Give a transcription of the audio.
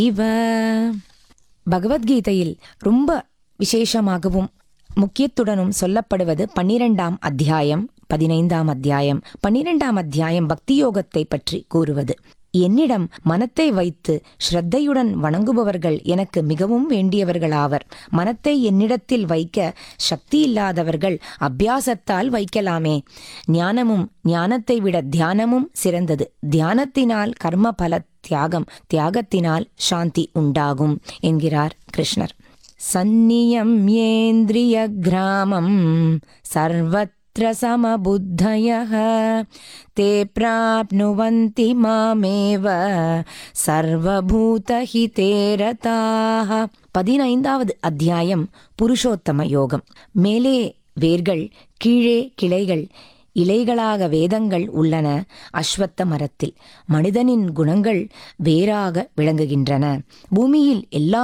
இவ பகவத்கீதையில் ரொம்ப விசேஷமாகவும் முக்கியத்துடனும் சொல்லப்படுவது பன்னிரெண்டாம் அத்தியாயம் பதினைந்தாம் அத்தியாயம் பன்னிரெண்டாம் அத்தியாயம் பக்தி யோகத்தை பற்றி கூறுவது என்னிடம் மனத்தை வைத்து ஸ்ரத்தையுடன் வணங்குபவர்கள் எனக்கு மிகவும் வேண்டியவர்களாவர் மனத்தை என்னிடத்தில் வைக்க சக்தி இல்லாதவர்கள் அபியாசத்தால் வைக்கலாமே ஞானமும் ஞானத்தை விட தியானமும் சிறந்தது தியானத்தினால் கர்ம பல தியாகம் தியாகத்தினால் சாந்தி உண்டாகும் என்கிறார் கிருஷ்ணர் சந்நியம் ஏந்திரிய கிராமம் சர்வத்திர சமபுத்தயः ते प्राप्नुवन्ति மாமேவ சர்வபூதஹிதே ரதாः பதினைந்தாவது அத்தியாயம் புருஷோத்தம யோகம் மேலே வேர்கள் கீழே கிளைகள் இலைகளாக வேதங்கள் உள்ளன அஸ்வத்த மரத்தில் மனிதனின் குணங்கள் வேறாக விளங்குகின்றன பூமியில் எல்லா